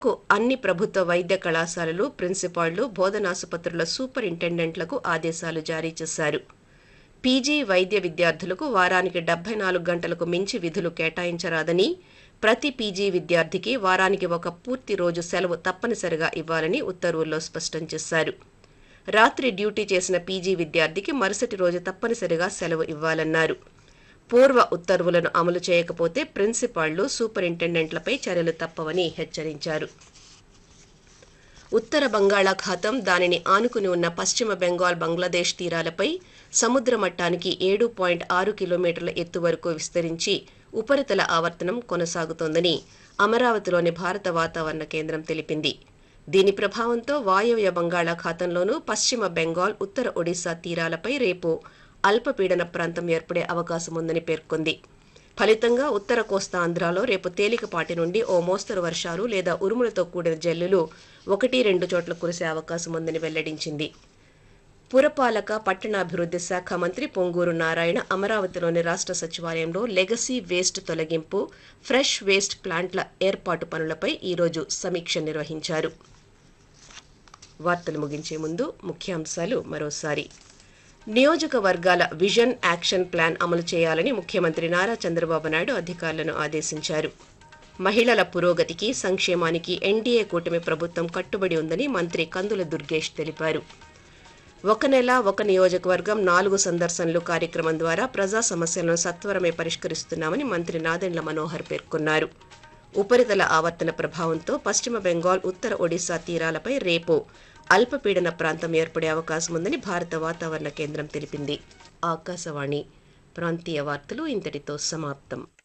కు అన్ని ప్రభుత్వ వైద్య కళాశాలలు ప్రిన్సిపాళ్లు బోధనాసుపత్రుల సూపరింటెండెంట్లకు ఆదేశాలు జారీ చేశారు పీజీ వైద్య విద్యార్థులకు వారానికి డెబ్బై నాలుగు గంటలకు మించి విధులు కేటాయించరాదని ప్రతి పీజీ విద్యార్థికి వారానికి ఒక పూర్తి రోజు సెలవు తప్పనిసరిగా ఇవ్వాలని ఉత్తర్వుల్లో స్పష్టం చేశారు రాత్రి డ్యూటీ చేసిన పీజీ విద్యార్థికి మరుసటి రోజు తప్పనిసరిగా సెలవు ఇవ్వాలన్నారు పూర్వ ఉత్తర్వులను అమలు చేయకపోతే ప్రిన్సిపాళ్లు సూపరింటెండెంట్లపై చర్యలు తప్పవని హెచ్చరించారు ఉత్తర బంగాళాఖాతం దానిని ఆనుకుని ఉన్న పశ్చిమ బెంగాల్ బంగ్లాదేశ్ తీరాలపై సముద్ర మట్టానికి ఏడు పాయింట్ ఆరు కిలోమీటర్ల ఎత్తు వరకు విస్తరించి ఉపరితల ఆవర్తనం కొనసాగుతోందని అమరావతిలోని భారత వాతావరణ కేంద్రం తెలిపింది దీని ప్రభావంతో వాయవ్య బంగాళాఖాతంలోనూ పశ్చిమ బెంగాల్ ఉత్తర ఒడిశా తీరాలపై రేపు అల్పపీడన ప్రాంతం ఏర్పడే అవకాశం ఉందని పేర్కొంది ఫలితంగా ఉత్తర కోస్తా ఆంధ్రాలో రేపు తేలికపాటి నుండి ఓ మోస్తరు వర్షాలు లేదా ఉరుములతో కూడిన జల్లులు ఒకటి రెండు చోట్ల కురిసే అవకాశం ఉందని వెల్లడించింది పురపాలక పట్టణాభివృద్ధి శాఖ మంత్రి పొంగూరు నారాయణ అమరావతిలోని రాష్ట్ర సచివాలయంలో లెగసీ వేస్ట్ తొలగింపు ఫ్రెష్ వేస్ట్ ప్లాంట్ల ఏర్పాటు పనులపై ఈరోజు సమీక్ష నిర్వహించారు వార్తలు ముగించే ముందు ముఖ్యాంశాలు మరోసారి నియోజకవర్గాల విజన్ యాక్షన్ ప్లాన్ అమలు చేయాలని ముఖ్యమంత్రి నారా చంద్రబాబు నాయుడు అధికారులను ఆదేశించారు మహిళల పురోగతికి సంక్షేమానికి ఎన్డీఏ కూటమి ప్రభుత్వం కట్టుబడి ఉందని మంత్రి కందుల దుర్గేష్ తెలిపారు ఒక నెల ఒక నియోజకవర్గం నాలుగు సందర్శనలు కార్యక్రమం ద్వారా ప్రజా సమస్యలను సత్వరమే పరిష్కరిస్తున్నామని మంత్రి నాదెండ్ల మనోహర్ పేర్కొన్నారు ఉపరితల ఆవర్తన ప్రభావంతో పశ్చిమ బెంగాల్ ఉత్తర ఒడిశా తీరాలపై రేపు అల్పపీడన ప్రాంతం ఏర్పడే అవకాశం ఉందని భారత వాతావరణ కేంద్రం తెలిపింది ఆకాశవాణి ప్రాంతీయ వార్తలు ఇంతటితో సమాప్తం